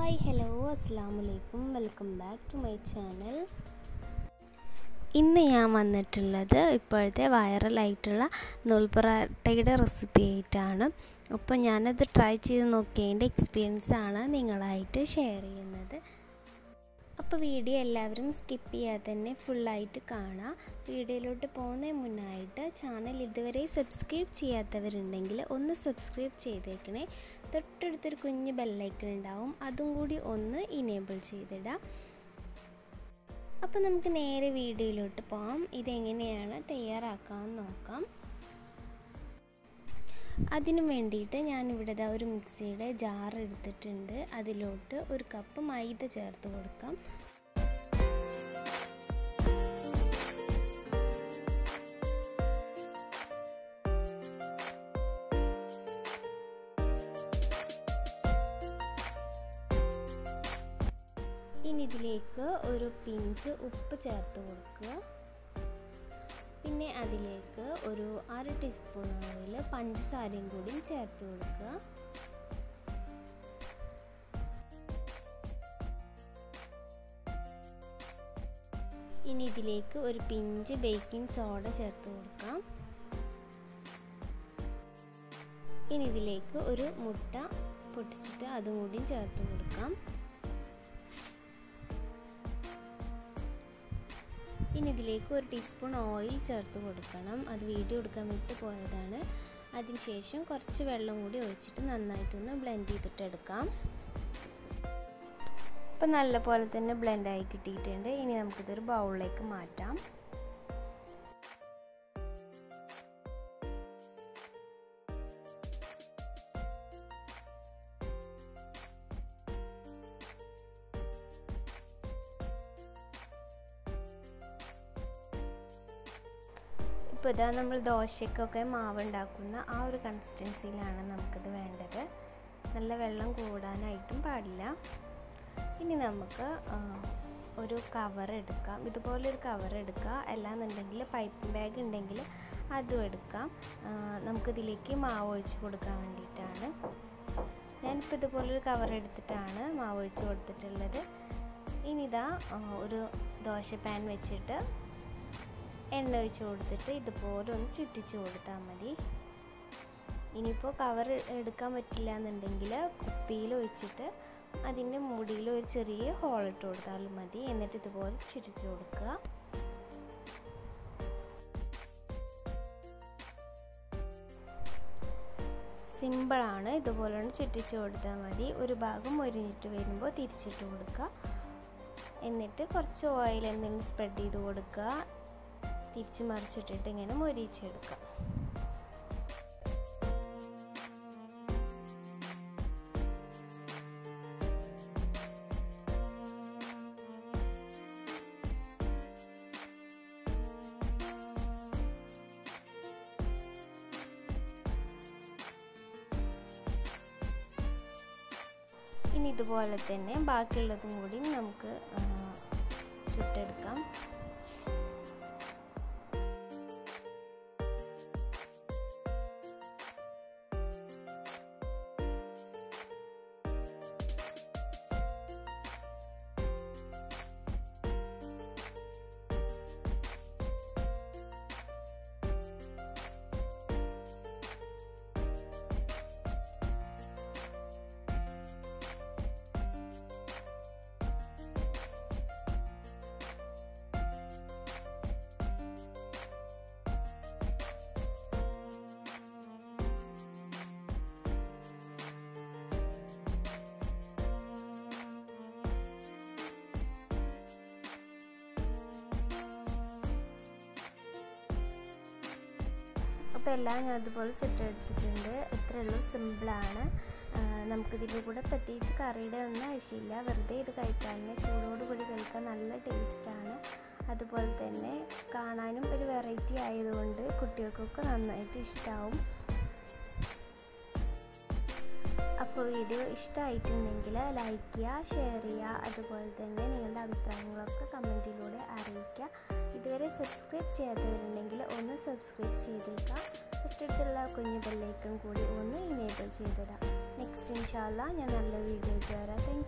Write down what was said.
hi hello അസ്സാം വലൈക്കും welcome back to my channel ഇന്ന് ഞാൻ വന്നിട്ടുള്ളത് ഇപ്പോഴത്തെ വൈറലായിട്ടുള്ള നൂൽപ്പൊറാട്ടയുടെ റെസിപ്പി ആയിട്ടാണ് അപ്പോൾ ഞാനത് ട്രൈ ചെയ്ത് നോക്കിയതിൻ്റെ എക്സ്പീരിയൻസ് ആണ് നിങ്ങളായിട്ട് ഷെയർ ചെയ്യുന്നത് അപ്പോൾ വീഡിയോ എല്ലാവരും സ്കിപ്പ് ചെയ്യാതെ തന്നെ ഫുള്ളായിട്ട് കാണാം വീഡിയോയിലോട്ട് പോകുന്നതിന് മുന്നായിട്ട് ചാനൽ ഇതുവരെ സബ്സ്ക്രൈബ് ചെയ്യാത്തവരുണ്ടെങ്കിൽ ഒന്ന് സബ്സ്ക്രൈബ് ചെയ്തേക്കണേ തൊട്ടടുത്തൊരു കുഞ്ഞ് ബെല്ലൈക്കൺ ഉണ്ടാവും അതും കൂടി ഒന്ന് ഇനേബിൾ ചെയ്തിടാം അപ്പോൾ നമുക്ക് നേരെ വീഡിയോയിലോട്ട് പോകാം ഇതെങ്ങനെയാണ് തയ്യാറാക്കാമെന്ന് നോക്കാം അതിനു വേണ്ടിയിട്ട് ഞാനിവിടെ ദാ ഒരു മിക്സിയുടെ ജാർ എടുത്തിട്ടുണ്ട് അതിലോട്ട് ഒരു കപ്പ് മൈദ ചേർത്ത് കൊടുക്കാം ഇനി ഇതിലേക്ക് ഒരു പിഞ്ച് ഉപ്പ് ചേർത്ത് കൊടുക്കുക പിന്നെ അതിലേക്ക് ഒരു അര ടീസ്പൂൺ അളവിൽ പഞ്ചസാരയും കൂടി ചേർത്ത് കൊടുക്കുക ഇനി ഇതിലേക്ക് ഒരു പിഞ്ച് ബേക്കിംഗ് സോഡ ചേർത്ത് കൊടുക്കാം ഇനി ഇതിലേക്ക് ഒരു മുട്ട പൊട്ടിച്ചിട്ട് അതും കൂടി ചേർത്ത് കൊടുക്കാം ഇനി ഇതിലേക്ക് ഒരു ടീസ്പൂൺ ഓയിൽ ചേർത്ത് കൊടുക്കണം അത് വീഡിയോ എടുക്കാൻ വിട്ട് പോയതാണ് അതിനുശേഷം കുറച്ച് വെള്ളം കൂടി ഒഴിച്ചിട്ട് നന്നായിട്ടൊന്ന് ബ്ലെൻഡ് ചെയ്തിട്ട് എടുക്കാം ഇപ്പം നല്ലപോലെ തന്നെ ബ്ലെൻഡായി കിട്ടിയിട്ടുണ്ട് ഇനി നമുക്കിതൊരു ബൗളിലേക്ക് മാറ്റാം ഇപ്പോൾ ഇതാ നമ്മൾ ദോശയ്ക്കൊക്കെ മാവ് ഉണ്ടാക്കുന്ന ആ ഒരു കൺസിസ്റ്റൻസിയിലാണ് നമുക്കിത് വേണ്ടത് നല്ല വെള്ളം കൂടാനായിട്ടും പാടില്ല ഇനി നമുക്ക് ഒരു കവർ എടുക്കാം ഇതുപോലൊരു കവർ എടുക്കുക അല്ലാന്നുണ്ടെങ്കിൽ പൈപ്പ് ബാഗ് ഉണ്ടെങ്കിൽ അതും എടുക്കാം നമുക്കിതിലേക്ക് മാവ് ഒഴിച്ച് കൊടുക്കാൻ വേണ്ടിയിട്ടാണ് ഞാനിപ്പോൾ ഇതുപോലൊരു കവർ എടുത്തിട്ടാണ് മാവ് ഒഴിച്ച് കൊടുത്തിട്ടുള്ളത് ഇനി ഇതാ ഒരു ദോശ പാൻ വെച്ചിട്ട് എണ്ണ ഒഴിച്ച് കൊടുത്തിട്ട് ഇതുപോലെ ഒന്ന് ചുറ്റിച്ച് കൊടുത്താൽ മതി ഇനിയിപ്പോൾ കവർ എടുക്കാൻ പറ്റില്ല എന്നുണ്ടെങ്കിൽ കുപ്പിയിൽ ഒഴിച്ചിട്ട് അതിൻ്റെ മുടിയിൽ ഒരു ചെറിയ ഹോൾ ഇട്ട് കൊടുത്താലും മതി എന്നിട്ട് ഇതുപോലെ ചുറ്റിച്ച് കൊടുക്കുക സിമ്പിളാണ് ഇതുപോലെ ഒന്ന് ചുറ്റിച്ച് കൊടുത്താൽ മതി ഒരു ഭാഗം മൊരിഞ്ഞിട്ട് വരുമ്പോൾ തിരിച്ചിട്ട് കൊടുക്കുക എന്നിട്ട് കുറച്ച് ഓയിൽ എന്തെങ്കിലും സ്പ്രെഡ് ചെയ്ത് കൊടുക്കുക തിരിച്ച് മറിച്ചിട്ടിട്ട് ഇങ്ങനെ മൊരിച്ചെടുക്കാം ഇനി ഇതുപോലെ തന്നെ ബാക്കിയുള്ളതും കൂടി നമുക്ക് ചുട്ടെടുക്കാം അപ്പോൾ എല്ലാം ഞാൻ അതുപോലെ ചുട്ടെടുത്തിട്ടുണ്ട് ഇത്രയേ ഉള്ളൂ സിമ്പിളാണ് നമുക്കിതിൻ്റെ കൂടെ പ്രത്യേകിച്ച് കറിയുടെ ഒന്നും ആവശ്യമില്ല വെറുതെ ഇത് കഴിക്കാനും ചൂടോടുകൂടി കഴിക്കാൻ നല്ല ടേസ്റ്റാണ് അതുപോലെ തന്നെ കാണാനും ഒരു വെറൈറ്റി ആയതുകൊണ്ട് കുട്ടികൾക്കൊക്കെ നന്നായിട്ട് ഇഷ്ടമാവും അപ്പോൾ വീഡിയോ ഇഷ്ടമായിട്ടുണ്ടെങ്കിൽ ലൈക്ക് ചെയ്യുക ഷെയർ ചെയ്യുക അതുപോലെ തന്നെ നിങ്ങളുടെ അഭിപ്രായങ്ങളൊക്കെ കമൻറ്റിലൂടെ അറിയിക്കുക ഇതുവരെ സബ്സ്ക്രൈബ് ചെയ്യാത്തവരുണ്ടെങ്കിൽ ഒന്ന് സബ്സ്ക്രൈബ് ചെയ്തേക്കാം തൊട്ടടുത്തുള്ള കുഞ്ഞു ബെല്ലൈക്കൺ കൂടി ഒന്ന് ഇനേബിൾ ചെയ്തിടാം നെക്സ്റ്റ് ഇൻഷാല്ല ഞാൻ നല്ല വീഡിയോ ഇട്ട് വരാം താങ്ക്